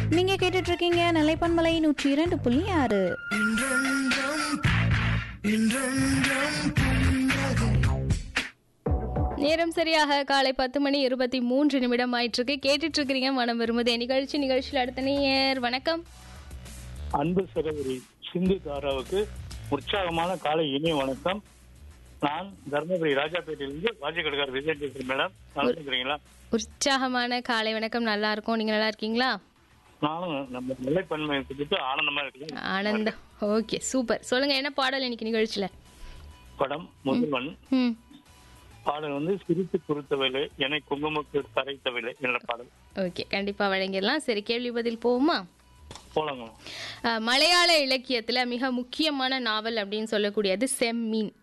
நீங்க கேட்டுட்டு இருக்கீங்க நிலைப்பன்மலை நூற்றி இரண்டு புள்ளி ஆறு நேரம் சரியாக காலை பத்து மணி இருபத்தி மூன்று நிமிடம் ஆயிட்டிருக்கு கேட்டுட்டு இருக்கிறீங்க மனம் விரும்புதே நிகழ்ச்சி நிகழ்ச்சியில் அடுத்த நேயர் வணக்கம் அன்பு சகோதரி சிந்து தாராவுக்கு உற்சாகமான காலை இனிய வணக்கம் நான் தர்மபுரி ராஜாப்பேட்டையிலிருந்து வாஜகடுகார் விஜய் பேசுறேன் மேடம் நல்லா இருக்கிறீங்களா உற்சாகமான காலை வணக்கம் நல்லா இருக்கும் நீங்க நல்லா இருக்கீங்களா நானும் நம்ம நிலைப்பன்மை குறித்து ஆனந்தமா இருக்கிறேன் ஆனந்தம் ஓகே சூப்பர் சொல்லுங்க என்ன பாடல் இன்னைக்கு நிகழ்ச்சியில படம் முதல்வன் ம் பாடல் வந்து சிரித்து குறித்தவில்லை என்னை குங்குமக்கு தரைத்தவில்லை என்ற பாடல் ஓகே கண்டிப்பா வழங்கிடலாம் சரி கேள்வி பதில் போவோமா போலாங்க அஹ், மலையாள இலக்கியத்துல மிக முக்கியமான நாவல் அப்படின்னு சொல்லக்கூடியது செம்மீன்